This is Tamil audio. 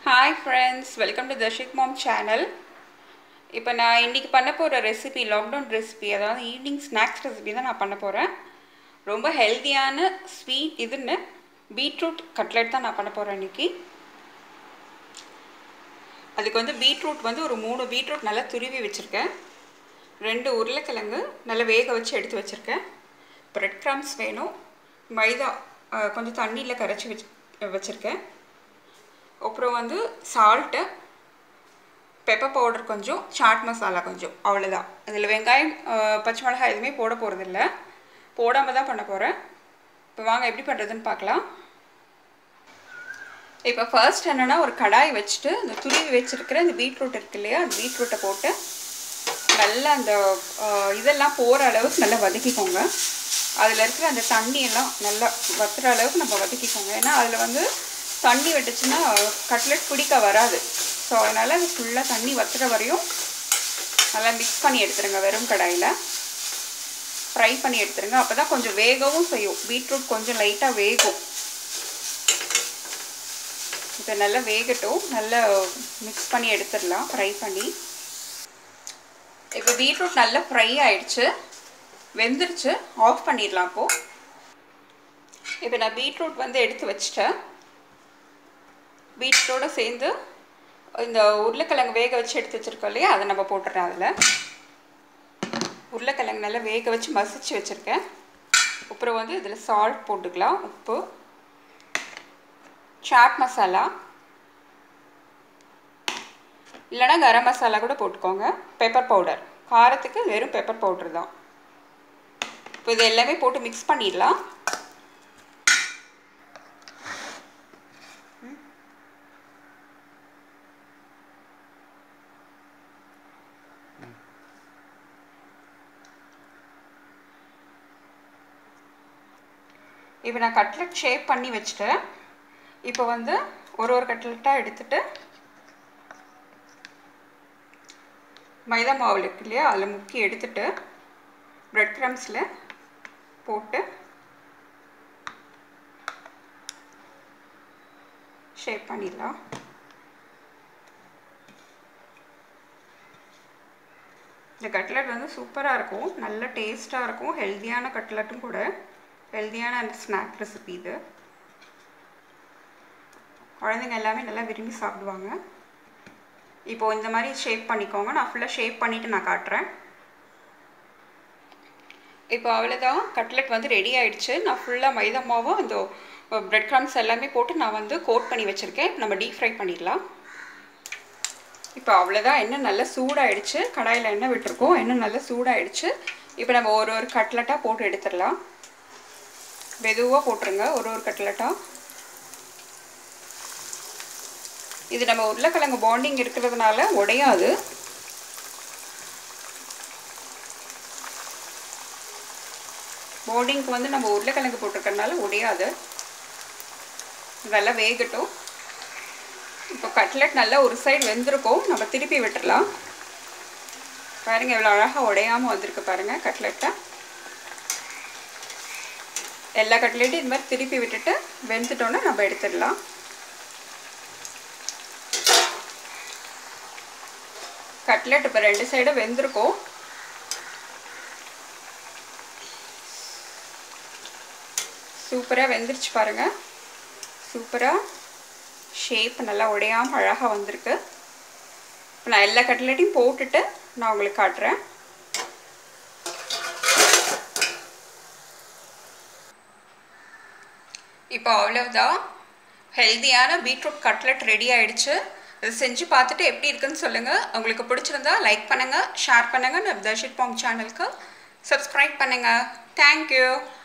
hi friends welcome to Darshik mom channel இப்போ நான் இன்றைக்கி பண்ண போகிற ரெசிபி லாக்டவுன் ரெசிபி அதாவது ஈவினிங் ஸ்நாக்ஸ் ரெசிபி தான் நான் பண்ண போகிறேன் ரொம்ப ஹெல்த்தியான ஸ்வீட் இதுன்னு பீட்ரூட் கட்லெட் தான் நான் பண்ண போகிறேன் இன்றைக்கி அதுக்கு வந்து பீட்ரூட் வந்து ஒரு மூணு பீட்ரூட் நல்லா துருவி வச்சுருக்கேன் ரெண்டு உருளைக்கிழங்கு நல்லா வேக வச்சு எடுத்து வச்சுருக்கேன் ப்ரெட் க்ரம்ஸ் வேணும் மைதா அஹ், கொஞ்சம் தண்ணியில் கரைச்சி வச்சு வச்சுருக்கேன் அப்புறம் வந்து சால்ட்டு பெப்பர் பவுடர் கொஞ்சம் சாட் மசாலா கொஞ்சம் அவ்வளோதான் அதில் வெங்காயம் அஹ், பச்சை மிளகாய் எதுவுமே போட போகிறதில்ல போடாமல் தான் பண்ண போகிறேன் இப்போ வாங்க எப்படி பண்ணுறதுன்னு பார்க்கலாம் இப்போ ஃபர்ஸ்ட் என்னென்னா ஒரு கடாய் வச்சுட்டு இந்த துருவி வச்சுருக்கிற இந்த பீட்ரூட் இருக்கு இல்லையா அந்த பீட்ரூட்டை போட்டு நல்லா அந்த அஹ், இதெல்லாம் போகிற அளவுக்கு நல்லா வதக்கிக்கோங்க அதில் இருக்கிற அந்த தண்ணியெல்லாம் நல்லா வத்துற அளவுக்கு நம்ம வதக்கிக்கோங்க ஏன்னா அதில் வந்து தண்ணி விட்டுச்சுன்னா கட்லெட் பிடிக்க வராது ஸோ அதனால் அது ஃபுல்லாக தண்ணி வத்துற வரையும் நல்லா மிக்ஸ் பண்ணி எடுத்துருங்க வெறும் கடாயில் ஃப்ரை பண்ணி எடுத்துருங்க அப்போ தான் கொஞ்சம் வேகவும் செய்யும் பீட்ரூட் கொஞ்சம் லைட்டாக வேகும் இதை நல்லா வேகட்டும் நல்லா மிக்ஸ் பண்ணி எடுத்துடலாம் ஃப்ரை பண்ணி இப்போ பீட்ரூட் நல்லா ஃப்ரை ஆயிடுச்சு வெந்துருச்சு ஆஃப் பண்ணிடலாம் அப்போது இப்போ நான் பீட்ரூட் வந்து எடுத்து வச்சிட்டேன் பீட்ரூட்டோட சேர்ந்து இந்த உருளைக்கிழங்கு வேக வச்சு எடுத்து வச்சுருக்கோம் இல்லையா அதை நம்ம போட்டுறேன் அதில் உருளைக்கிழங்கு நல்லா வேக வச்சு மசிச்சு வச்சுருக்கேன் அப்புறம் வந்து இதில் சால்ட் போட்டுக்கலாம் உப்பு சாட் மசாலா இல்லைனா கரம் மசாலா கூட போட்டுக்கோங்க பெப்பர் பவுடர் காரத்துக்கு வெறும் பெப்பர் பவுடர் தான் இப்போ இது எல்லாமே போட்டு மிக்ஸ் பண்ணிடலாம் இப்போ நான் கட்லெட் ஷேப் பண்ணி வச்சுட்டேன் இப்போ வந்து ஒரு ஒரு கட்லெட்டாக எடுத்துட்டு மைதா மாவு இருக்கு இல்லையா அதில் முக்கி எடுத்துட்டு ப்ரெட் க்ரம்ஸில் போட்டு ஷேப் பண்ணிடலாம் இந்த கட்லெட் வந்து சூப்பராக இருக்கும் நல்ல டேஸ்ட்டாக இருக்கும் ஹெல்த்தியான கட்லெட்டும் கூட ஹெல்த்தியான அந்த ஸ்நாக் ரெசிபி இது குழந்தைங்க எல்லாமே நல்லா விரும்பி சாப்பிடுவாங்க இப்போது இந்த மாதிரி ஷேப் பண்ணிக்கோங்க நான் ஃபுல்லாக ஷேப் பண்ணிவிட்டு நான் காட்டுறேன் இப்போ அவ்வளோதான் கட்லெட் வந்து ரெடி ஆயிடுச்சு நான் ஃபுல்லாக மைதா மாவும் இந்த ப்ரெட் க்ரம்ஸ் எல்லாமே போட்டு நான் வந்து கோட் பண்ணி வச்சுருக்கேன் இப்போ நம்ம டீப் ஃப்ரை பண்ணிடலாம் இப்போ அவ்வளோதான் எண்ணெய் நல்லா சூடாயிடுச்சு கடாயில் எண்ணெய் விட்டுருக்கோம் எண்ணெய் நல்லா சூடாயிடுச்சு இப்போ நம்ம ஒரு ஒரு கட்லெட்டாக போட்டு எடுத்துடலாம் மெதுவாக போட்டுருங்க ஒரு ஒரு கட்லெட்டாக இது நம்ம உருளைக்கிழங்கு பாண்டிங் இருக்கிறதுனால உடையாது பாண்டிங்க்கு வந்து நம்ம உருளைக்கிழங்கு போட்டிருக்கறனால உடையாது இதெல்லாம் வேகட்டும் இப்போ கட்லெட் நல்லா ஒரு சைடு வெந்திருக்கும் நம்ம திருப்பி விட்டுடலாம் பாருங்கள் எவ்வளோ அழகாக உடையாமல் வந்திருக்கு பாருங்கள் கட்லெட்டை எல்லா கட்லெட்டையும் இது மாதிரி திருப்பி விட்டுட்டு வெந்துட்டோன்னே நம்ம எடுத்துடலாம் கட்லெட் இப்போ ரெண்டு சைடும் வெந்திருக்கும் சூப்பராக வெந்துருச்சு பாருங்கள் சூப்பராக ஷேப் நல்லா உடையாமல் அழகாக வந்திருக்கு இப்போ நான் எல்லா கட்லெட்டையும் போட்டுட்டு நான் உங்களுக்கு காட்டுறேன் இப்போ அவ்வளவுதான் ஹெல்த்தியான பீட்ரூட் கட்லெட் ரெடி ஆயிடுச்சு இது செஞ்சு பார்த்துட்டு எப்படி இருக்குன்னு சொல்லுங்கள் உங்களுக்கு பிடிச்சிருந்தா லைக் பண்ணுங்கள் ஷேர் பண்ணுங்கள் நம்ம தர்ஷித் பாங் சேனலுக்கு சப்ஸ்கிரைப் பண்ணுங்கள் தேங்க்யூ